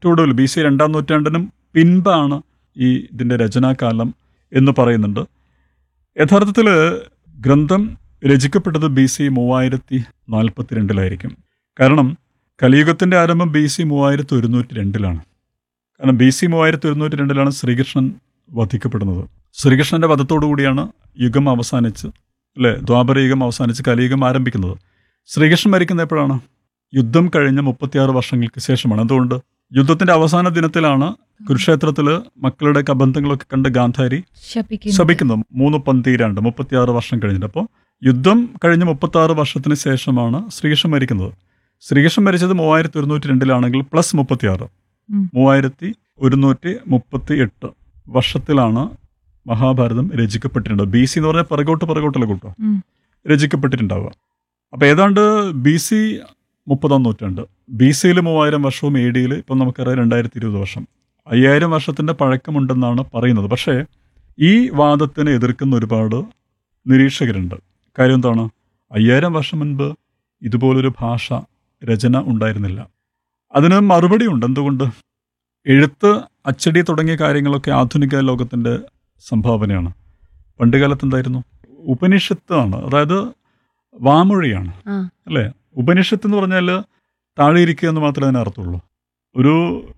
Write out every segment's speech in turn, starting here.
ഏറ്റവും ഒടുവിൽ B C രണ്ടാം നൂറ്റാണ്ടിനും പിൻപാണ് ഈ ഇതിൻ്റെ രചനാകാലം എന്ന് പറയുന്നുണ്ട് യഥാർത്ഥത്തിൽ ഗ്രന്ഥം രചിക്കപ്പെട്ടത് ബി സി മൂവായിരത്തി നാൽപ്പത്തിരണ്ടിലായിരിക്കും കാരണം കലിയുഗത്തിൻ്റെ ആരംഭം ബി സി മൂവായിരത്തി ഒരുന്നൂറ്റി രണ്ടിലാണ് കാരണം ബി സി മൂവായിരത്തി ഒരുന്നൂറ്റി രണ്ടിലാണ് ശ്രീകൃഷ്ണൻ വധിക്കപ്പെടുന്നത് ശ്രീകൃഷ്ണന്റെ വധത്തോടു കൂടിയാണ് യുഗം അവസാനിച്ച് അല്ലേ ദ്വാപര യുഗം അവസാനിച്ച് കലിയുഗം ആരംഭിക്കുന്നത് ശ്രീകൃഷ്ണൻ മരിക്കുന്ന എപ്പോഴാണ് യുദ്ധം കഴിഞ്ഞ മുപ്പത്തിയാറ് വർഷങ്ങൾക്ക് ശേഷമാണ് എന്തുകൊണ്ട് യുദ്ധത്തിന്റെ അവസാന ദിനത്തിലാണ് കുരുക്ഷേത്രത്തിൽ മക്കളുടെ കബന്ധങ്ങളൊക്കെ കണ്ട് ഗാന്ധാരി ശപിക്കുന്നു ശപിക്കുന്നത് മൂന്ന് പന്തീരാണ്ട് മുപ്പത്തിയാറ് വർഷം കഴിഞ്ഞിട്ട് അപ്പോൾ യുദ്ധം കഴിഞ്ഞ് മുപ്പത്തി ആറ് വർഷത്തിന് ശേഷമാണ് ശ്രീകൃഷ്ണൻ മരിക്കുന്നത് ശ്രീകൃഷ്ണൻ മരിച്ചത് മൂവായിരത്തി ഒരുന്നൂറ്റി രണ്ടിലാണെങ്കിൽ പ്ലസ് മുപ്പത്തിയാറ് ഉം. മൂവായിരത്തി ഒരുന്നൂറ്റി മുപ്പത്തി എട്ട് വർഷത്തിലാണ് മഹാഭാരതം രചിക്കപ്പെട്ടിട്ടുണ്ട് ബി സി എന്ന് പറഞ്ഞാൽ പിറകോട്ട് പിറകോട്ടല്ല കൂട്ടോ ഉം. രചിക്കപ്പെട്ടിട്ടുണ്ടാവുക അപ്പോൾ ഏതാണ്ട് ബി സി മുപ്പതാം നൂറ്റാണ്ട് ബി സിയിൽ മൂവായിരം വർഷവും എ ഡിയിൽ ഇപ്പം നമുക്കറിയാം രണ്ടായിരത്തി ഇരുപത് വർഷം അയ്യായിരം വർഷത്തിൻ്റെ പഴക്കമുണ്ടെന്നാണ് പറയുന്നത് പക്ഷേ ഈ വാദത്തിനെ എതിർക്കുന്ന ഒരുപാട് നിരീക്ഷകരുണ്ട് കാര്യം എന്താണ് അയ്യായിരം വർഷം മുൻപ് ഇതുപോലൊരു ഭാഷ രചന ഉണ്ടായിരുന്നില്ല അതിന് മറുപടിയുണ്ട് എന്തുകൊണ്ട് എഴുത്ത് അച്ചടി തുടങ്ങിയ കാര്യങ്ങളൊക്കെ ആധുനിക ലോകത്തിൻ്റെ സംഭാവനയാണ് പണ്ട് കാലത്ത് എന്തായിരുന്നു ഉപനിഷത്താണ് അതായത് വാമൊഴിയാണ് ആ. അല്ലേ ഉപനിഷത്ത് എന്ന് പറഞ്ഞാൽ താഴെ ഇരിക്കുക എന്ന് മാത്രമേ അതിന് അർത്ഥമുള്ളൂ ഒരു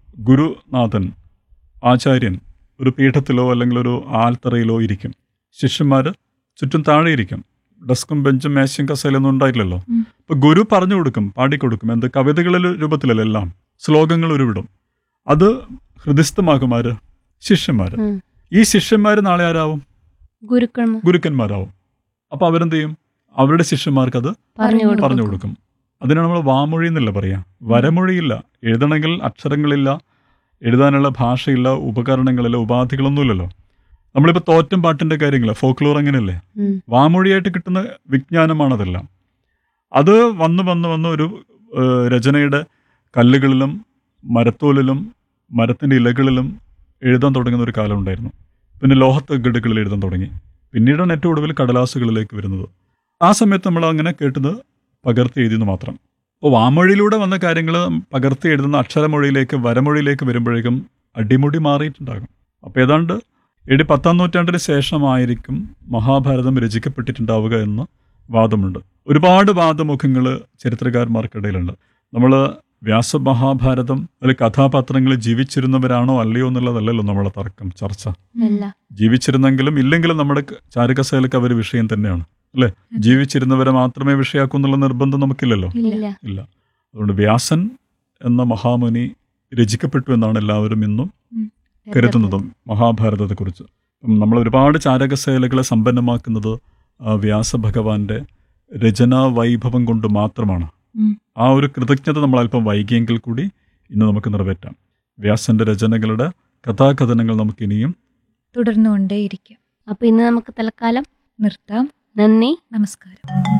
ഗുരുനാഥൻ ആചാര്യൻ ഒരു പീഠത്തിലോ അല്ലെങ്കിൽ ഒരു ആൽത്തറയിലോ ഇരിക്കും ശിഷ്യന്മാർ ചുറ്റും താഴെ ഇരിക്കും ഡെസ്കും ബെഞ്ചും മേശയും കസേലൊന്നും ഉണ്ടായില്ലല്ലോ ഉം. ഇപ്പൊ ഗുരു പറഞ്ഞു കൊടുക്കും പാടിക്കൊടുക്കും എന്ത് കവിതകളിൽ രൂപത്തിലല്ല എല്ലാം ശ്ലോകങ്ങൾ ഉരുവിടും അത് ഹൃദയസ്ഥമാകും ആര് ശിഷ്യന്മാര് ഉം. ഈ ശിഷ്യന്മാർ നാളെ ആരാവും ഗുരുക്കന്മാർ ഗുരുക്കന്മാരാവും അപ്പൊ അവരെന്ത് ചെയ്യും അവരുടെ ശിഷ്യന്മാർക്ക് അത് പറഞ്ഞു കൊടുക്കും പറഞ്ഞു കൊടുക്കും അതിനാണ് നമ്മൾ വാമൊഴി എന്നല്ല പറയാ വരമൊഴിയില്ല എഴുതണമെങ്കിൽ അക്ഷരങ്ങളില്ല എഴുതാനുള്ള ഭാഷയില്ല ഉപകരണങ്ങളില്ല ഉപാധികളൊന്നുമില്ലല്ലോ നമ്മളിപ്പോൾ തോറ്റം പാട്ടിന്റെ കാര്യങ്ങൾ ഫോക്ലോർ അങ്ങനെയല്ലേ ഉം. വാമൊഴിയായിട്ട് കിട്ടുന്ന വിജ്ഞാനമാണതെല്ലാം അത് വന്ന് വന്ന് വന്ന് ഒരു ഏഹ്, രചനയുടെ കല്ലുകളിലും മരത്തോലിലും മരത്തിൻ്റെ ഇലകളിലും എഴുതാൻ തുടങ്ങുന്ന ഒരു കാലം ഉണ്ടായിരുന്നു പിന്നെ ലോഹത്തഗഡുകളിൽ എഴുതാൻ തുടങ്ങി പിന്നീടാണ് ഏറ്റവും ഒടുവിൽ കടലാസുകളിലേക്ക് വരുന്നത് ആ സമയത്ത് നമ്മൾ അങ്ങനെ കേട്ടത് പകർത്തി എഴുതിയെന്ന് മാത്രം അപ്പോൾ വാമൊഴിയിലൂടെ വന്ന കാര്യങ്ങൾ പകർത്തി എഴുതുന്ന അക്ഷരമൊഴിയിലേക്ക് വരമൊഴിയിലേക്ക് വരുമ്പോഴേക്കും അടിമുടി മാറിയിട്ടുണ്ടാകും അപ്പോൾ ഏതാണ്ട് എടി പത്താം നൂറ്റാണ്ടിന് ശേഷമായിരിക്കും മഹാഭാരതം രചിക്കപ്പെട്ടിട്ടുണ്ടാവുക എന്ന് വാദമുണ്ട് ഒരുപാട് വാദമുഖങ്ങൾ ചരിത്രകാരന്മാർക്കിടയിലുണ്ട് നമ്മൾ വ്യാസമഹാഭാരതം അല്ലെങ്കിൽ കഥാപാത്രങ്ങൾ ജീവിച്ചിരുന്നവരാണോ അല്ലയോ എന്നുള്ളതല്ലല്ലോ നമ്മളെ തർക്കം ചർച്ച അല്ല ജീവിച്ചിരുന്നെങ്കിലും ഇല്ലെങ്കിലും നമ്മുടെ ക- ചാരുകസേലക്ക് അവർ വിഷയം തന്നെയാണ് അല്ലേ ജീവിച്ചിരുന്നവരെ മാത്രമേ വിഷയാക്കൂ എന്നുള്ള നിർബന്ധം നമുക്കില്ലല്ലോ ഇല്ല ഇല്ല അതുകൊണ്ട് വ്യാസൻ എന്ന മഹാമുനി രചിക്കപ്പെട്ടു എന്നാണ് എല്ലാവരും ഇന്നും കരുതുന്നതും മഹാഭാരതത്തെക്കുറിച്ച് അപ്പം നമ്മൾ ഒരുപാട് ചാരകസേലകളെ സമ്പന്നമാക്കുന്നത് ആ വ്യാസഭഗവാന്റെ രചനാ വൈഭവം കൊണ്ട് മാത്രമാണ് ഉം. ആ ഒരു കൃതജ്ഞത നമ്മൾ അല്പം വൈകിയെങ്കിൽ കൂടി ഇന്ന് നമുക്ക് നിറവേറ്റാം വ്യാസന്റെ രചനകളുടെ കഥാകഥനങ്ങൾ നമുക്ക് ഇനിയും തുടർന്നുകൊണ്ടേയിരിക്കാം അപ്പൊ ഇന്ന് നമുക്ക് തൽക്കാലം നിർത്താം നന്ദി നമസ്കാരം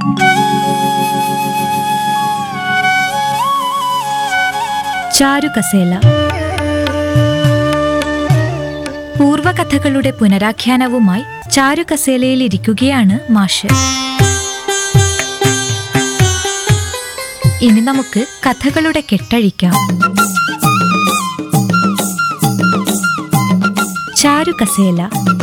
ചാരുകസേല പൂർവകഥകളുടെ പുനരാഖ്യാനവുമായി ചാരുകസേലയിൽ ഇരിക്കുകയാണ് മാഷ് ഇനി നമുക്ക് കഥകളുടെ കെട്ടഴിക്കാം ചാരുകസേല